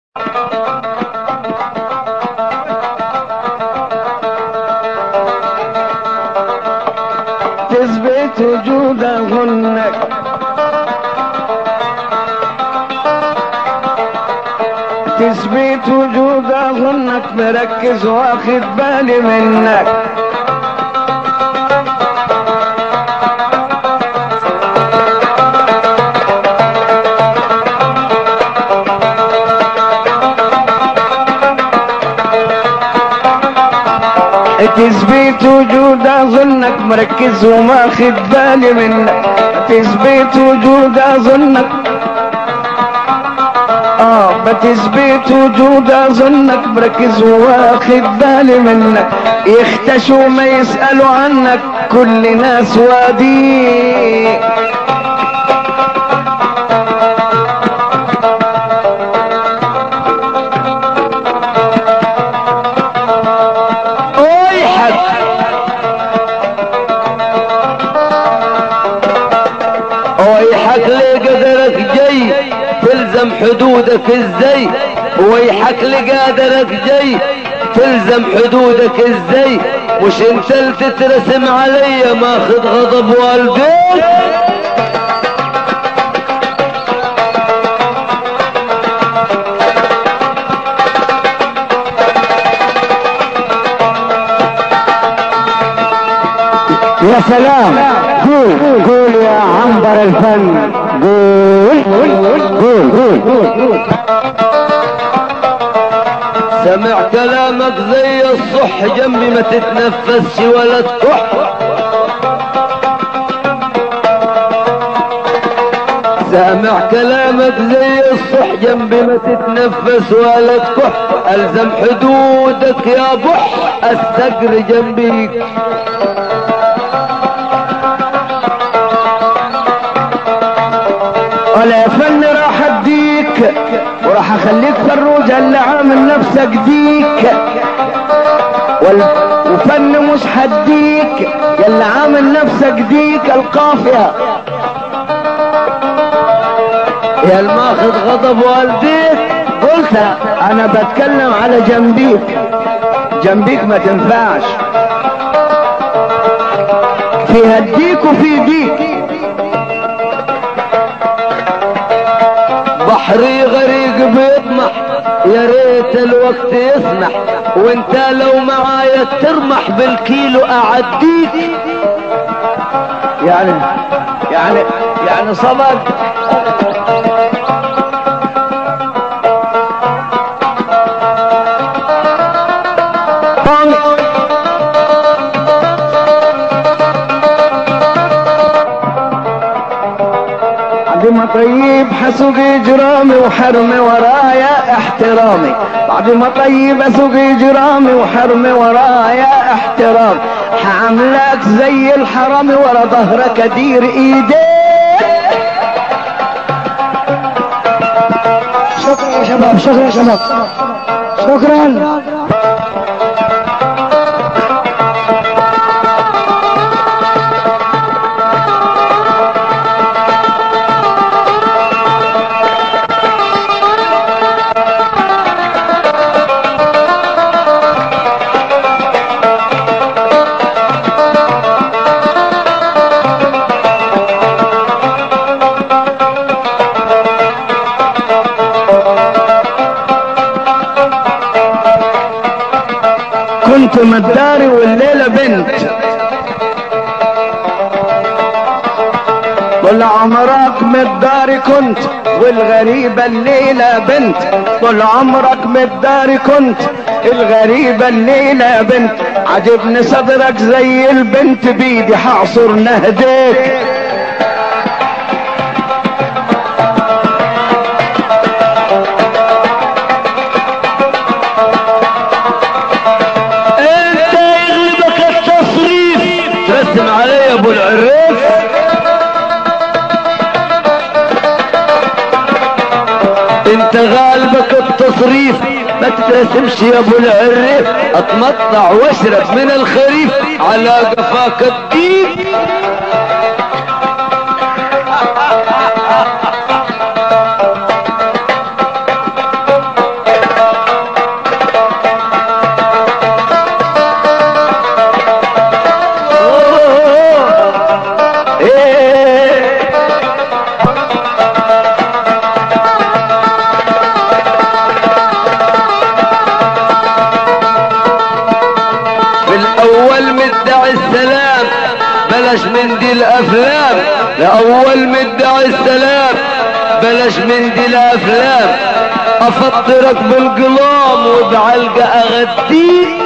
تثبت وجودهنك تثبت وجودهنك مركز واخد بالي منك تثبت وجود اظنك مركز وما خد بالي منك تثبت وجود اظنك اه بتثبت وجود اظنك مركز واخد بالي منك يختشوا ما يسألوا عنك كل ناس وادي اوي حد ويحك لي قدرك جاي تلزم حدودك ازاي ويحك لي قدرك جاي تلزم حدودك ازاي مش انت اللي تترسم عليا ماخذ غضب والديك يا سلام قول قول يا عنبر الفن قول قول قول قول سمع كلامك زي الصح جنبي ما تتنفسش ولا تكح سامع كلامك زي الصح جنبي ما تتنفس ولا تكح الزم حدودك يا بح الثقر جنبيك ولا فن راح اديك وراح اخليك فروج اللي عامل نفسك ديك وال... وفن مش حديك يلا عامل نفسك ديك القافية يا الماخذ غضب والديك قلت انا بتكلم على جنبيك جنبيك ما تنفعش في هديك وفي ديك بحري غريق بيطمح يا ريت الوقت يسمح وانت لو معايا ترمح بالكيلو اعديك يعني يعني يعني صبر بعد ما طيب حسوق اجرامي وحرمي ورايا احترامي بعد ما طيب اسوق اجرامي وحرمي ورايا احترام حعملك زي الحرامي ورا ظهرك ادير ايديك شكرا يا شباب شكرا يا شباب شكرا كنت مداري والليلة بنت طول عمرك مداري كنت والغريبة الليلة بنت طول عمرك مداري كنت الغريبة الليلة بنت عجبني صدرك زي البنت بيدي حعصر نهديك انت يغلبك التصريف ترسم علي ابو العريف انت غالبك التصريف ما تترسمش يا ابو العريف اتمطع واشرب من الخريف على قفاك الديك لأول مدعي السلام بلاش من دي الأفلام أفطرك بالقلام وبعلقة أغديك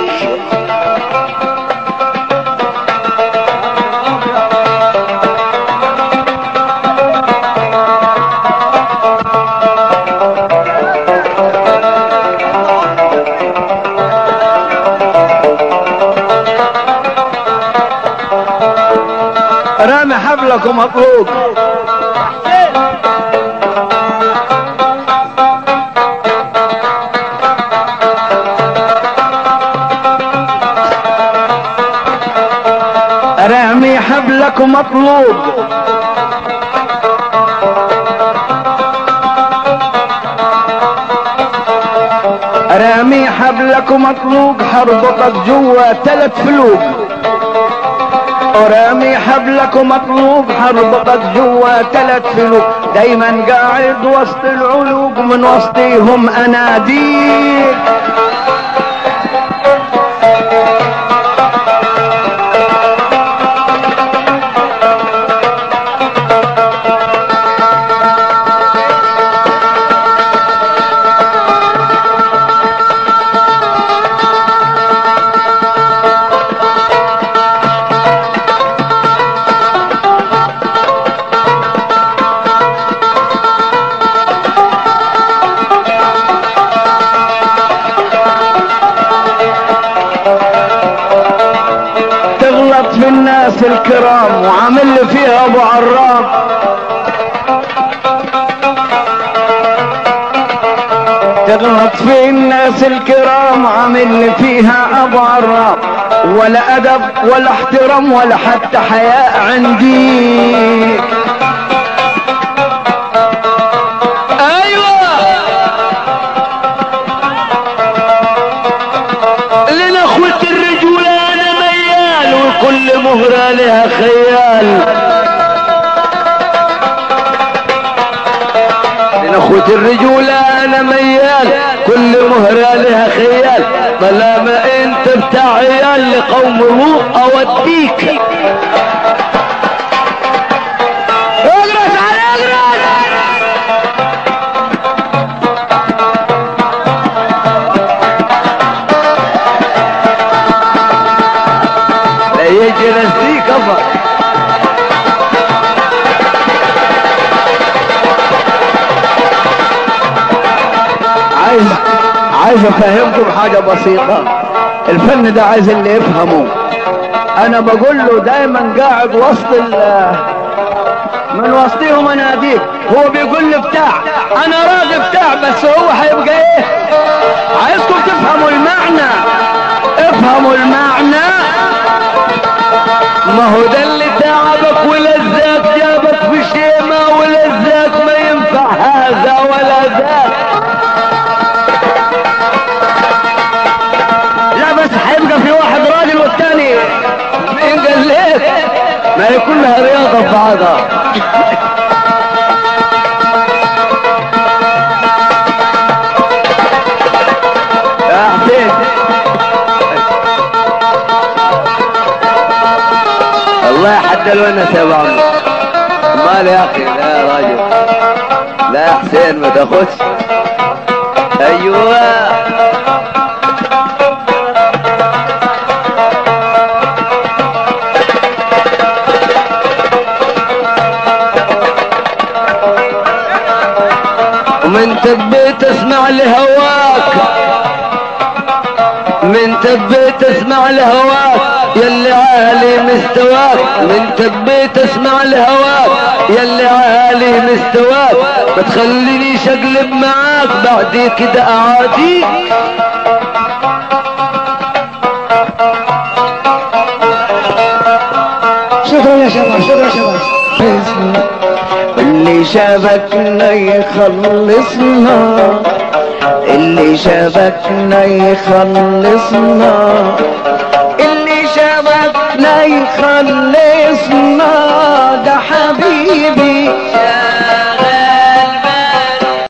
رامي حبلك ومطلوب رامي حبلك ومطلوب رامي حبلك ومطلوب حربطك جوا تلت فلوق ورامي حبلك ومطلوب حربطك جوا تلت فلوق دايما قاعد وسط العلوق من وسطيهم اناديك تغلط في الناس الكرام وعامل لي فيها ابو عرام تغلط في الناس الكرام عامل لي فيها ابو عرام ولا ادب ولا احترام ولا حتى حياء عندي ايوه لنا اخوة الرجولة انا ميال وكل مهرة لها خيال لنا اخوة الرجولة انا ميال كل مهرة لها خيال طالما انت بتاع عيال لقوم لوط اوديك اغرس على اغرس لا يجي نسيك افا عايز عايز افهمكم حاجة بسيطة الفن ده عايز اللي يفهمه انا بقول له دايما قاعد وسط ال من وسطهم اناديك هو بيقول لي بتاع انا راضي بتاع بس هو هيبقى ايه عايزكم تفهموا المعنى افهموا المعنى ما هو ده اللي تعبك ولذاك جابك في شيمة ولذاك ما ينفع هذا ولا ذاك لا بس هيبقى في واحد راجل والتاني مين قال لك ما هي كلها رياضة في بعضها يا حسين الله يحد الونس يا ابو عمرو مال يا اخي لا يا راجل لا يا حسين ما تاخدش ايوه ومن تبيت اسمع لهواك من تبيت اسمع لهواك يلي عالي مستواك من تبيت اسمع لهواك يلي عالي مستواك ما تخلينيش اقلب معاك بعد كده اعاديك شكرا يا شباب شكرا يا شباب اللي شبكنا يخلصنا اللي شبكنا يخلصنا اللي شبكنا يخلصنا ده حبيبي